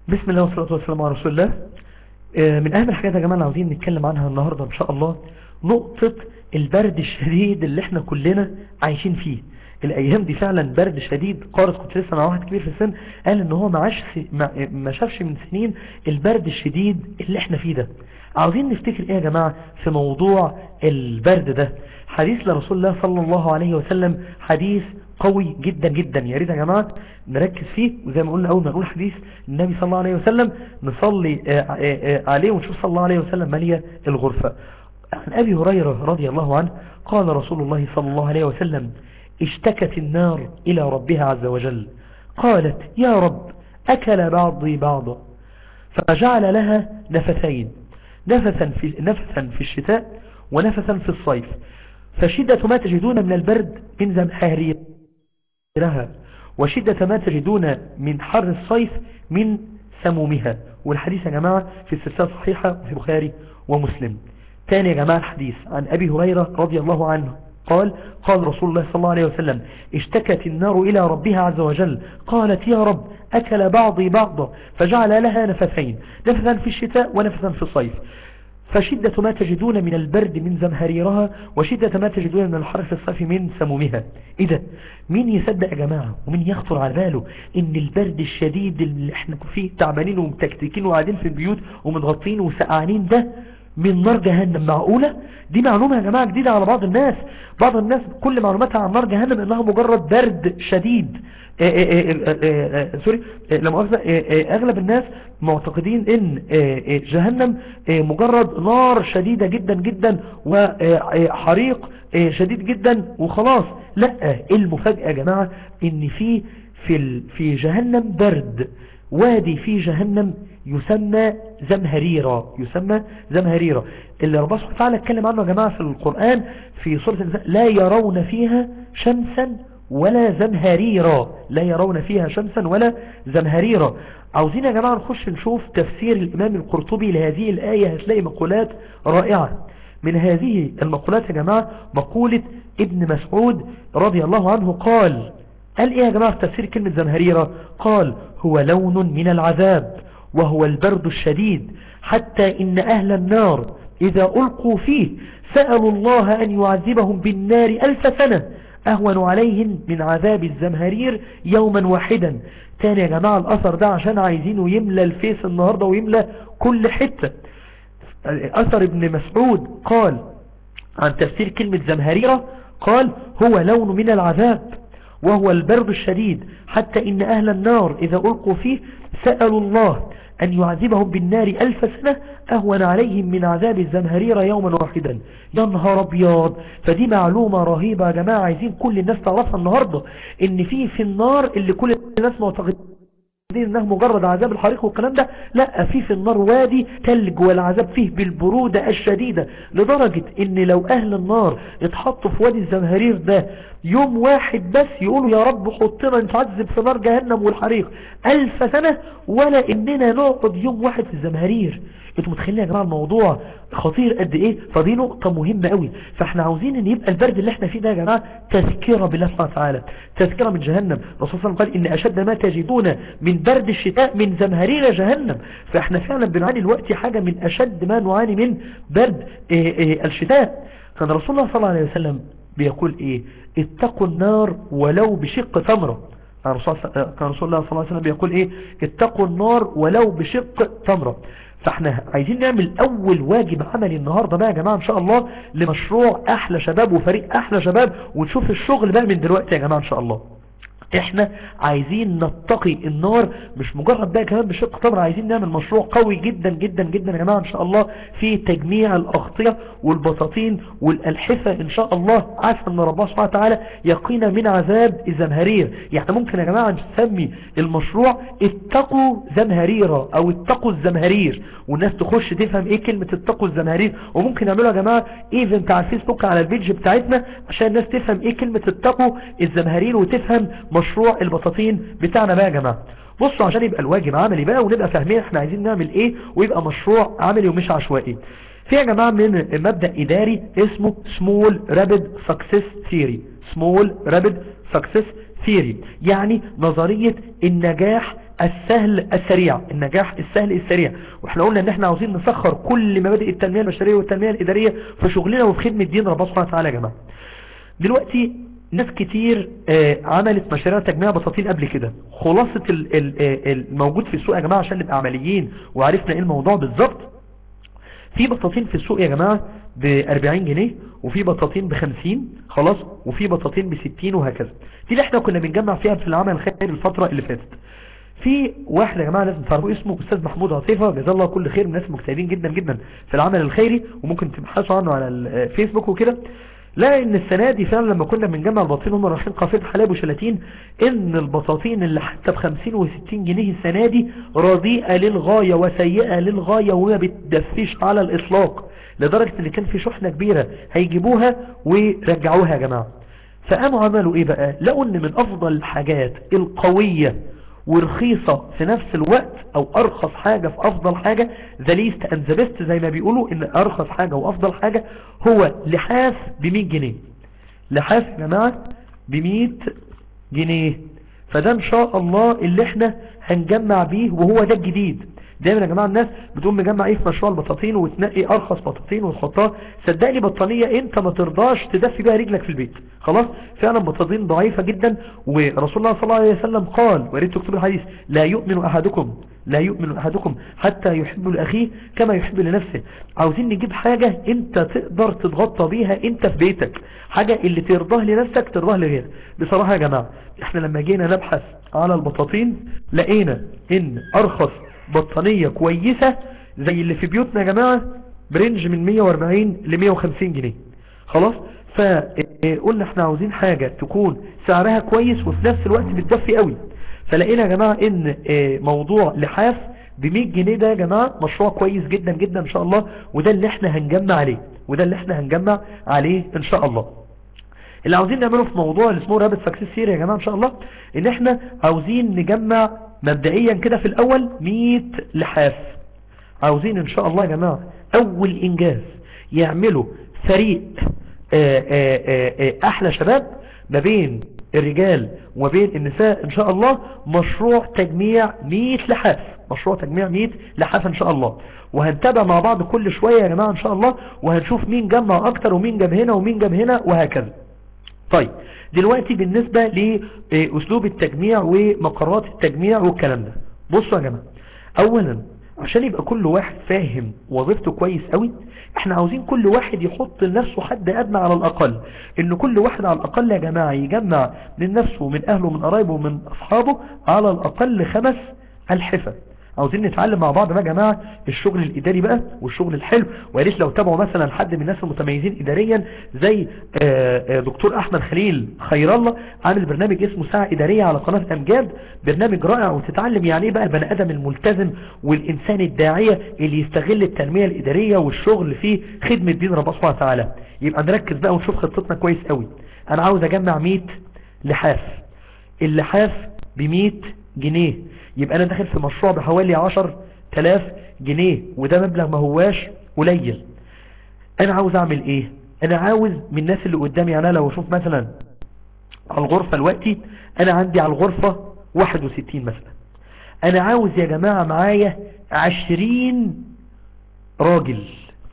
بسم الله والصلاة والسلام على رسول الله آه، من أهم الحاجات يا جماعة اللي عاوزين نتكلم عنها النهاردة إن شاء الله نقطة البرد الشديد اللي احنا كلنا عايشين فيه الأيام دي فعلا برد شديد قارس كنت لسه مع واحد كبير في السن قال إن هو ما, عاش ما, ما شافش من سنين البرد الشديد اللي احنا فيه ده عاوزين نفتكر ايه يا جماعة في موضوع البرد ده حديث لرسول الله صلى الله عليه وسلم حديث قوي جدا جدا يا ريت يا جماعة نركز فيه وزي ما قلنا اول ما نقول حديث النبي صلى الله عليه وسلم نصلي آه، آه، آه، عليه ونشوف صلى الله عليه وسلم مالية الغرفة عن ابي هريرة رضي الله عنه قال رسول الله صلى الله عليه وسلم اشتكت النار الى ربها عز وجل قالت يا رب اكل بعضي بعضا فجعل لها نفثين نفثا في, نفثا في الشتاء ونفثا في الصيف فشدة ما تجدون من البرد من زمهريرها وشدة ما تجدون من حر الصيف من سمومها والحديث يا جماعة في السلسلة الصحيحة في بخاري ومسلم تاني يا جماعة الحديث عن أبي هريرة رضي الله عنه قال قال رسول الله صلى الله عليه وسلم اشتكت النار إلى ربها عز وجل قالت يا رب أكل بعضي بعضا فجعل لها نفثين نفثا في الشتاء ونفثا في الصيف فشدة ما تجدون من البرد من زمهريرها وشدة ما تجدون من الحر في الصيف من سمومها ايه ده مين يصدق يا جماعة ومين يخطر على باله ان البرد الشديد اللي احنا فيه تعبانين ومتكتكين وقاعدين في البيوت ومتغطين وسقعانين ده من نار جهنم معقولة دي معلومة يا جماعة جديدة على بعض الناس بعض الناس كل معلوماتها عن نار جهنم انها مجرد برد شديد سوري لما اغلب الناس معتقدين ان جهنم مجرد نار شديدة جدا جدا وحريق شديد جدا وخلاص لا المفاجأة يا جماعة ان في في في جهنم برد وادي في جهنم يسمى زمهريرة يسمى زمهريرة اللي ربنا سبحانه وتعالى اتكلم عنه يا جماعة في القرآن في سورة النساء لا يرون فيها شمسا ولا زمهريرا لا يرون فيها شمسا ولا زمهريرا عاوزين يا جماعة نخش نشوف تفسير الإمام القرطبي لهذه الآية هتلاقي مقولات رائعة من هذه المقولات يا جماعة مقولة ابن مسعود رضي الله عنه قال قال ايه يا جماعة في تفسير كلمة زمهريرة قال هو لون من العذاب وهو البرد الشديد حتى إن أهل النار إذا ألقوا فيه سألوا الله أن يعذبهم بالنار ألف سنة أهون عليهم من عذاب الزمهرير يوما واحدا تاني يا جماعة الأثر ده عشان عايزينه يملى الفيس النهاردة ويملى كل حتة أثر ابن مسعود قال عن تفسير كلمة زمهريرة قال هو لون من العذاب وهو البرد الشديد حتى إن أهل النار إذا ألقوا فيه سألوا الله أن يعذبهم بالنار ألف سنة أهون عليهم من عذاب الزمهرير يوما واحدا يا نهار أبيض فدي معلومة رهيبة يا جماعة عايزين كل الناس تعرفها النهاردة إن في في النار اللي كل الناس معتقدين انها مجرد عذاب الحريق والكلام ده لا في في النار وادي تلج والعذاب فيه بالبرودة الشديدة لدرجة ان لو اهل النار اتحطوا في وادي الزمهرير ده يوم واحد بس يقولوا يا رب حطنا نتعذب في نار جهنم والحريق الف سنة ولا اننا نقعد يوم واحد في الزمهرير انتوا متخيلين يا جماعه الموضوع خطير قد ايه فدي نقطه مهمه قوي فاحنا عاوزين ان يبقى البرد اللي احنا فيه ده يا جماعه تذكره بالله سبحانه وتعالى تذكره من جهنم الرسول صلى الله عليه وسلم قال ان اشد ما تجدون من برد الشتاء من زمهرير جهنم فاحنا فعلا بنعاني الوقت حاجه من اشد ما نعاني من برد إيه إيه الشتاء كان رسول الله صلى الله عليه وسلم بيقول ايه اتقوا النار ولو بشق تمره كان رسول الله صلى الله عليه وسلم بيقول ايه اتقوا النار ولو بشق تمره فاحنا عايزين نعمل اول واجب عملي النهاردة بقى يا جماعة ان شاء الله لمشروع احلى شباب وفريق احلى شباب ونشوف الشغل بقى من دلوقتي يا جماعة ان شاء الله احنا عايزين نتقي النار مش مجرد بقى كمان بشق تمر عايزين نعمل مشروع قوي جدا جدا جدا يا جماعة ان شاء الله في تجميع الاغطية والبساطين والالحفة ان شاء الله عارف ان ربنا سبحانه وتعالى يقينا من عذاب الزمهرير يعني ممكن يا جماعة نسمي المشروع اتقوا زمهريرة او اتقوا الزمهرير والناس تخش تفهم ايه كلمة اتقوا الزمهرير وممكن يعملوا يا جماعة ايفنت على الفيسبوك على البيج بتاعتنا عشان الناس تفهم ايه كلمة اتقوا الزمهرير وتفهم مشروع البطاطين بتاعنا بقى يا جماعة بصوا عشان يبقى الواجب عملي بقى ونبقى فاهمين احنا عايزين نعمل ايه ويبقى مشروع عملي ومش عشوائي في يا جماعة من مبدأ اداري اسمه small rapid success theory small rapid success theory يعني نظرية النجاح السهل السريع النجاح السهل السريع واحنا قلنا ان احنا عاوزين نسخر كل مبادئ التنمية البشرية والتنمية الادارية في شغلنا وفي خدمة دين ربنا سبحانه وتعالى يا جماعة دلوقتي ناس كتير آه عملت مشاريع تجميع بساطين قبل كده خلاصة الموجود في السوق يا جماعة عشان نبقى عمليين وعرفنا ايه الموضوع بالظبط في بطاطين في السوق يا جماعة ب 40 جنيه وفي بطاطين ب 50 خلاص وفي بطاطين ب 60 وهكذا دي اللي احنا كنا بنجمع فيها في العمل الخيري الفترة اللي فاتت في واحد يا جماعة لازم تعرفوا اسمه استاذ محمود عطيفة جزاه الله كل خير من الناس المجتهدين جدا جدا في العمل الخيري وممكن تبحثوا عنه على الفيسبوك وكده لا ان السنة دي فعلا لما كنا بنجمع البطاطين هم رايحين قافله حلاب وشلاتين ان البطاطين اللي حتى ب 50 و 60 جنيه السنة دي رديئة للغاية وسيئة للغاية وما بتدفيش على الاطلاق لدرجة ان كان في شحنة كبيرة هيجيبوها ويرجعوها يا جماعة فقاموا عملوا ايه بقى لقوا ان من افضل الحاجات القوية ورخيصة في نفس الوقت او ارخص حاجة في افضل حاجة ذا ليست اند ذا بيست زي ما بيقولوا ان ارخص حاجة وافضل حاجة هو لحاف ب 100 جنيه لحاف يا جماعة ب 100 جنيه فده ان شاء الله اللي احنا هنجمع بيه وهو ده الجديد دايما يا جماعة الناس بتقوم مجمع ايه في مشروع البطاطين وتنقي ارخص بطاطين وتحطها صدقني بطانية انت ما ترضاش تدفي بيها رجلك في البيت خلاص فعلا بطاطين ضعيفة جدا ورسول الله صلى الله عليه وسلم قال وريت تكتب الحديث لا يؤمن احدكم لا يؤمن احدكم حتى يحب لاخيه كما يحب لنفسه عاوزين نجيب حاجة انت تقدر تتغطى بيها انت في بيتك حاجة اللي ترضاه لنفسك ترضاه لغيرك بصراحة يا جماعة احنا لما جينا نبحث على البطاطين لقينا ان ارخص بطانية كويسة زي اللي في بيوتنا يا جماعة برنج من 140 ل 150 جنيه خلاص فقلنا احنا عاوزين حاجة تكون سعرها كويس وفي نفس الوقت بتدفي قوي فلقينا يا جماعة ان موضوع لحاف ب 100 جنيه ده يا جماعة مشروع كويس جدا جدا ان شاء الله وده اللي احنا هنجمع عليه وده اللي احنا هنجمع عليه ان شاء الله اللي عاوزين نعمله في موضوع اللي اسمه رابط سكسس سيري يا جماعة ان شاء الله ان احنا عاوزين نجمع مبدئيا كده في الاول 100 لحاف عاوزين ان شاء الله يا جماعة اول انجاز يعملوا فريق آآ آآ احلى شباب ما بين الرجال وما بين النساء ان شاء الله مشروع تجميع 100 لحاف مشروع تجميع 100 لحاف ان شاء الله وهنتابع مع بعض كل شوية يا جماعة ان شاء الله وهنشوف مين جمع اكتر ومين جاب هنا ومين جاب هنا وهكذا طيب دلوقتي بالنسبة لأسلوب التجميع ومقرات التجميع والكلام ده بصوا يا جماعة اولا عشان يبقى كل واحد فاهم وظيفته كويس قوي احنا عاوزين كل واحد يحط لنفسه حد ادنى على الاقل ان كل واحد على الاقل يا جماعة يجمع من نفسه ومن اهله ومن قرايبه ومن اصحابه على الاقل خمس الحفة عاوزين نتعلم مع بعض بقى يا جماعة الشغل الاداري بقى والشغل الحلو وياريت لو تابعوا مثلا حد من الناس المتميزين اداريا زي دكتور احمد خليل خير الله عامل برنامج اسمه ساعة ادارية على قناة امجاد برنامج رائع وتتعلم يعني ايه بقى البني ادم الملتزم والانسان الداعية اللي يستغل التنمية الادارية والشغل في خدمة دين ربنا سبحانه وتعالى يبقى نركز بقى ونشوف خطتنا كويس قوي انا عاوز اجمع 100 لحاف اللحاف ب 100 جنيه يبقى انا داخل في مشروع بحوالي 10000 جنيه وده مبلغ ما هواش قليل انا عاوز اعمل ايه انا عاوز من الناس اللي قدامي يعني انا لو اشوف مثلا على الغرفة الوقتي انا عندي على الغرفة 61 مثلا انا عاوز يا جماعة معايا 20 راجل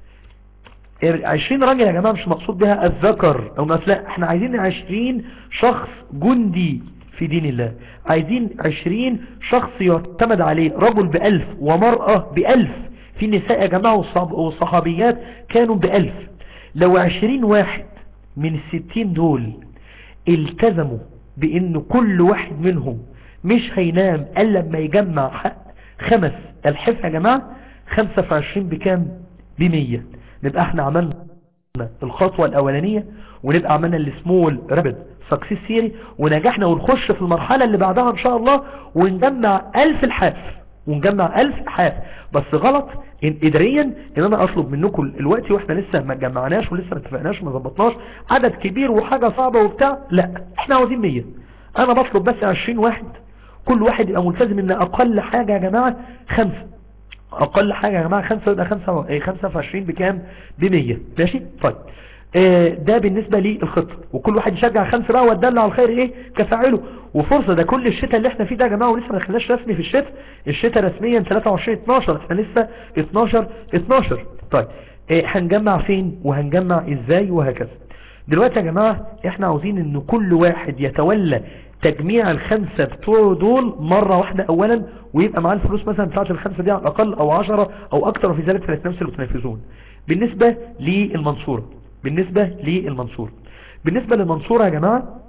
20 راجل يا جماعة مش مقصود بها الذكر او لا احنا عايزين 20 شخص جندي في دين الله عايزين 20 شخص يعتمد عليه رجل بألف ومرأة بألف في نساء يا جماعة والصحابيات كانوا بألف لو 20 واحد من الستين دول التزموا بان كل واحد منهم مش هينام الا لما يجمع خمس الحف يا جماعة خمسة في عشرين بكام بمية نبقى احنا عملنا الخطوة الاولانية ونبقى عملنا السمول رابد سكسيس سيري ونجحنا ونخش في المرحلة اللي بعدها ان شاء الله ونجمع الف الحاف ونجمع الف حاف بس غلط إن اداريا ان انا اطلب منكم الوقت واحنا لسه ما جمعناش ولسه ما اتفقناش وما ظبطناش عدد كبير وحاجة صعبة وبتاع لا احنا عاوزين 100 انا بطلب بس 20 واحد كل واحد يبقى ملتزم ان اقل حاجة يا جماعة خمسة اقل حاجة يا جماعة خمسة يبقى خمسة خمسة في عشرين بكام بمية ماشي طيب آه، ده بالنسبة للخطة وكل واحد يشجع خمسة بقى ويدل على الخير ايه كفاعله وفرصة ده كل الشتاء اللي احنا فيه ده يا جماعة ولسه ما دخلناش رسمي في الشتاء الشتاء رسميا 23 12 احنا لسه 12 12 طيب آه، هنجمع فين وهنجمع ازاي وهكذا دلوقتي يا جماعة احنا عاوزين ان كل واحد يتولى تجميع الخمسة بتوعه دول مرة واحدة اولا ويبقى معاه الفلوس مثلا بتاعت الخمسة دي على الاقل او عشرة او اكتر وفي ذلك فليتنافسوا المتنافسون بالنسبة للمنصورة بالنسبة للمنصورة بالنسبة للمنصورة يا جماعة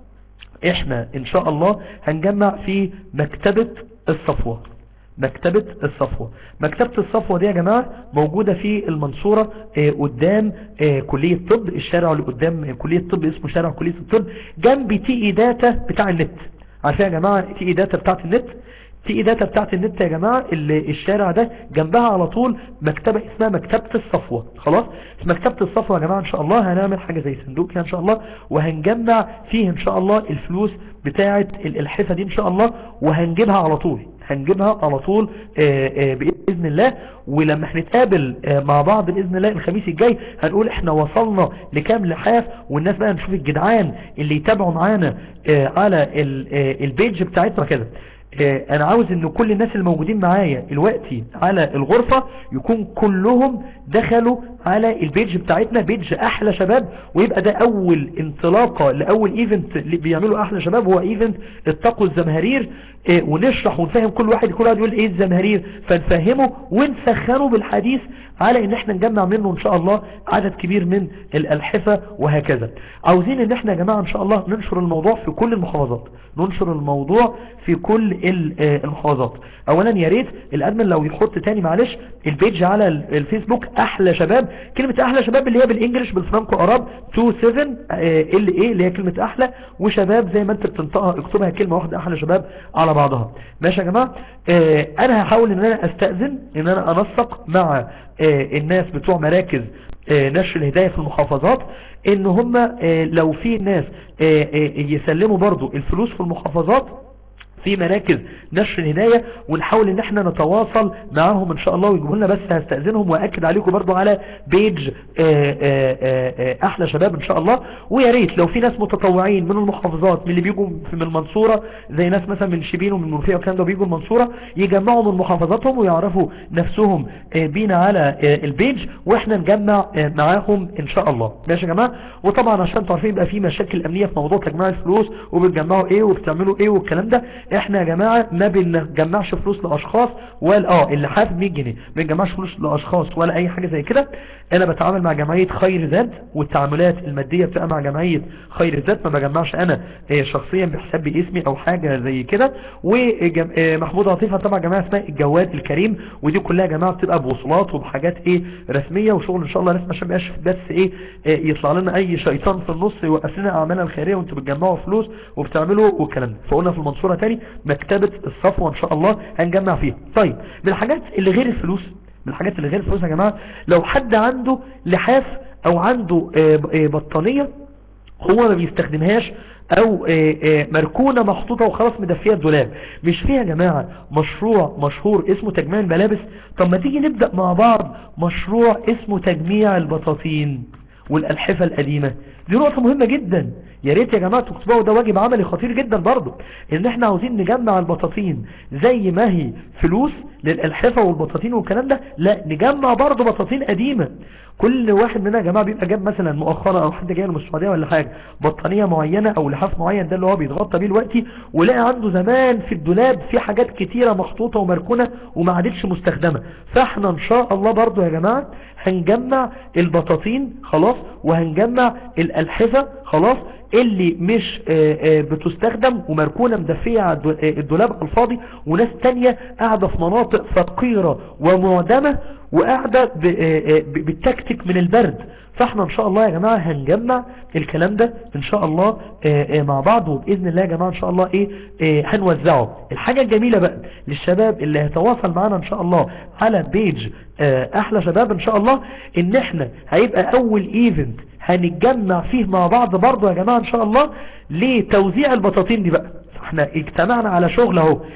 احنا ان شاء الله هنجمع في مكتبة الصفوة مكتبة الصفوة مكتبة الصفوة دي يا جماعة موجودة في المنصورة آه، قدام آه، كلية طب الشارع اللي قدام آه، كلية طب اسمه شارع كلية الطب جنب تي اي داتا بتاع النت عارفين يا جماعة تي اي داتا بتاعت النت تي اي داتا بتاعت النت يا جماعة اللي الشارع ده جنبها على طول مكتبة اسمها مكتبة الصفوة خلاص في مكتبة الصفوة يا جماعة ان شاء الله هنعمل حاجة زي صندوق كده ان شاء الله وهنجمع فيه ان شاء الله الفلوس بتاعت الالحفة دي ان شاء الله وهنجيبها على طول هنجيبها على طول آه، آه، بإذن الله ولما هنتقابل آه، مع بعض بإذن الله الخميس الجاي هنقول احنا وصلنا لكام لحاف والناس بقى نشوف الجدعان اللي يتابعوا معانا آه، على ال- آه، البيج بتاعتنا كده آه، انا عاوز ان كل الناس اللي موجودين معايا دلوقتي على الغرفة يكون كلهم دخلوا على البيج بتاعتنا بيج احلى شباب ويبقى ده اول انطلاقة لاول ايفنت اللي بيعملوا احلى شباب هو ايفنت اتقوا الزمهرير آه، ونشرح ونفهم كل واحد كل واحد يقول ايه الزمهرير فنفهمه ونسخنه بالحديث على ان احنا نجمع منه ان شاء الله عدد كبير من الالحفة وهكذا عاوزين ان احنا يا جماعة ان شاء الله ننشر الموضوع في كل المحافظات ننشر الموضوع في كل ال- آه، المحافظات اولا يا ريت الادمن لو يحط تاني معلش البيج على ال- الفيسبوك احلى شباب كلمة احلى شباب اللي هي بالانجلش بالفرانكو اراب 27 ال ايه اللي هي كلمة احلى وشباب زي ما انت بتنطقها اكتبها كلمة واحدة احلى شباب على بعضها ماشي يا جماعة آه، انا هحاول ان انا استأذن ان انا انسق مع آه، الناس بتوع مراكز آه، نشر الهداية في المحافظات ان هم آه، لو في ناس آه، آه، يسلموا برضو الفلوس في المحافظات في مراكز نشر الهداية ونحاول ان احنا نتواصل معاهم ان شاء الله ويجيبوا لنا بس هستأذنهم واكد عليكم برضو على بيج آه، آه، آه، آه، احلى شباب ان شاء الله ويا ريت لو في ناس متطوعين من المحافظات من اللي بيجوا في- من المنصورة زي ناس مثلا من شبين ومن المنوفية والكلام ده بيجوا المنصورة يجمعوا من محافظاتهم ويعرفوا نفسهم آه، بينا على آه، البيج واحنا نجمع آه، معاهم ان شاء الله ماشي يا جماعة وطبعا عشان تعرفين يبقى في مشاكل امنية في موضوع تجميع الفلوس وبتجمعوا ايه وبتعملوا ايه والكلام ده احنا يا جماعة ما بنجمعش فلوس لاشخاص ولا اه اللي حاسب 100 جنيه ما بنجمعش فلوس لاشخاص ولا اي حاجة زي كده انا بتعامل مع جمعية خير ذات والتعاملات المادية بتبقى مع جمعية خير ذات ما بجمعش انا آه، شخصيا بحساب باسمي او حاجة زي كده ومحمود عطيفة طبعا جماعة اسمها الجواد الكريم ودي كلها يا جماعة بتبقى بوصلات وبحاجات ايه رسمية وشغل ان شاء الله رسمي عشان مبقاش بس ايه آه، يطلع لنا اي شيطان في النص يوقف لنا اعمالنا الخيرية وانتوا بتجمعوا فلوس وبتعملوا والكلام ده فقلنا في المنصورة تاني مكتبة الصفوة ان شاء الله هنجمع فيها طيب من الحاجات اللي غير الفلوس من الحاجات اللي غير الفلوس يا جماعة لو حد عنده لحاف او عنده آه، ب- آه، بطانية هو ما بيستخدمهاش او آه، آه، مركونة محطوطة وخلاص مدفية الدولاب مش فيها يا جماعة مشروع مشهور اسمه تجميع الملابس طب ما تيجي نبدأ مع بعض مشروع اسمه تجميع البطاطين والألحفة القديمة دي نقطة مهمة جدا يا ريت يا جماعة تكتبوها وده واجب عملي خطير جدا برضو ان احنا عاوزين نجمع البطاطين زي ما هي فلوس للألحفة والبطاطين والكلام ده لا نجمع برضو بطاطين قديمة كل واحد مننا يا جماعة بيبقى جاب مثلا مؤخرا او حد جاي من السعودية ولا حاجة بطانية معينة او لحاف معين ده اللي هو بيتغطى بيه دلوقتي ولقى عنده زمان في الدولاب في حاجات كتيرة محطوطة ومركونة وما عادتش مستخدمة فاحنا ان شاء الله برضو يا جماعة هنجمع البطاطين خلاص وهنجمع الألحفة خلاص اللي مش آه، آه، بتستخدم ومركونة مدفية على الدو- آه، الدولاب الفاضي وناس تانية قاعدة في مناطق فقيرة ومعدمة وقاعدة ب- آه، آه، ب- بتكتك من البرد فاحنا ان شاء الله يا جماعة هنجمع الكلام ده ان شاء الله آه، آه، مع بعض وبإذن الله يا جماعة ان شاء الله ايه آه، هنوزعه الحاجة الجميلة بقى للشباب اللي هيتواصل معانا ان شاء الله على بيج آه، احلى شباب ان شاء الله ان احنا هيبقى اول ايفنت هنتجمع فيه مع بعض برضه يا جماعة ان شاء الله لتوزيع البطاطين دي بقى احنا اجتمعنا على شغل اهو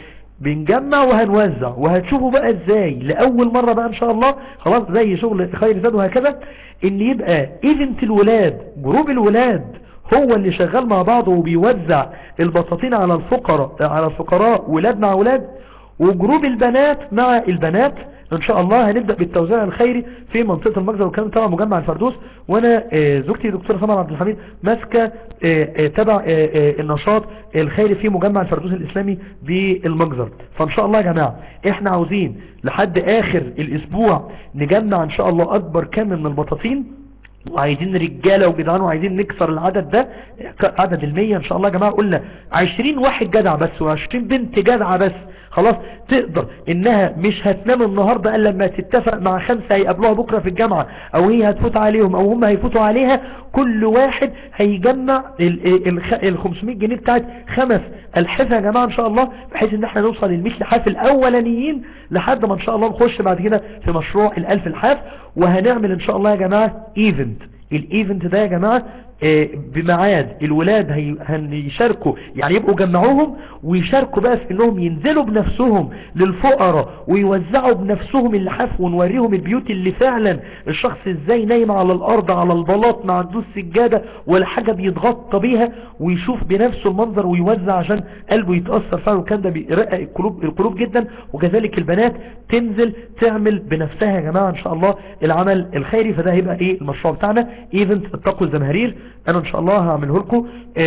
بنجمع وهنوزع وهتشوفوا بقى ازاي لأول مرة بقى ان شاء الله خلاص زي شغل خير زاد وهكذا ان يبقى ايفنت الولاد جروب الولاد هو اللي شغال مع بعضه وبيوزع البساطين على الفقراء على الفقراء ولاد مع ولاد وجروب البنات مع البنات ان شاء الله هنبدأ بالتوزيع الخيري في منطقة المجزر والكلام طبعا مجمع الفردوس وانا زوجتي دكتورة سمر عبد الحميد ماسكة تبع النشاط الخيري في مجمع الفردوس الاسلامي بالمجزر فان شاء الله يا جماعة احنا عاوزين لحد اخر الاسبوع نجمع ان شاء الله اكبر كم من البطاطين وعايزين رجالة وجدعان وعايزين نكسر العدد ده عدد المية ان شاء الله يا جماعة قلنا عشرين واحد جدع بس وعشرين بنت جدعة بس خلاص تقدر انها مش هتنام النهاردة الا لما تتفق مع خمسة هيقابلوها بكرة في الجامعة او هي هتفوت عليهم او هم هيفوتوا عليها كل واحد هيجمع ال 500 جنيه بتاعت خمس الحفة يا جماعة ان شاء الله بحيث ان احنا نوصل للمثل لحاف الاولانيين لحد ما ان شاء الله نخش بعد كده في مشروع الالف الحاف وهنعمل ان شاء الله يا جماعة ايفنت الايفنت ده يا جماعة بميعاد الولاد هيشاركوا يعني يبقوا جمعوهم ويشاركوا بقى في انهم ينزلوا بنفسهم للفقراء ويوزعوا بنفسهم اللحاف ونوريهم البيوت اللي فعلا الشخص ازاي نايم على الارض على البلاط ما عندوش سجادة ولا حاجة بيتغطى بيها ويشوف بنفسه المنظر ويوزع عشان قلبه يتأثر فعلا وكان ده بيرقق القلوب, القلوب جدا وكذلك البنات تنزل تعمل بنفسها يا جماعة ان شاء الله العمل الخيري فده هيبقى ايه المشروع بتاعنا ايفنت اتقوا الزمهرير انا ان شاء الله هعمله لكم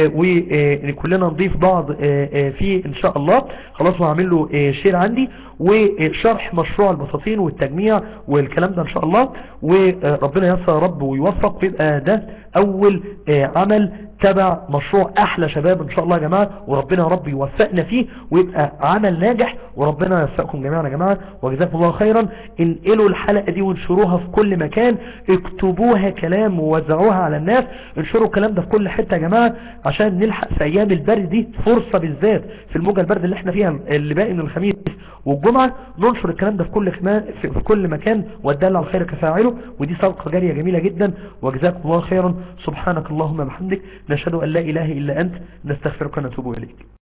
وكلنا نضيف بعض فيه ان شاء الله خلاص وهعمل له شير عندي وشرح مشروع البساطين والتجميع والكلام ده ان شاء الله وربنا يسر يا رب ويوفق ويبقى ده اول عمل تبع مشروع احلى شباب ان شاء الله يا جماعة وربنا يا رب يوفقنا فيه ويبقى عمل ناجح وربنا يوفقكم جميعا يا جماعة وجزاكم الله خيرا انقلوا الحلقة دي وانشروها في كل مكان اكتبوها كلام ووزعوها على الناس انشروا الكلام ده في كل حتة يا جماعة عشان نلحق في ايام البرد دي فرصة بالذات في الموجة البرد اللي احنا فيها اللي باقي من الخميس والجمعة ننشر الكلام ده في كل في كل مكان والدال على الخير كفاعله ودي صدقة جارية جميلة جدا وجزاكم الله خيرا سبحانك اللهم وبحمدك نشهد أن لا إله إلا أنت نستغفرك ونتوب إليك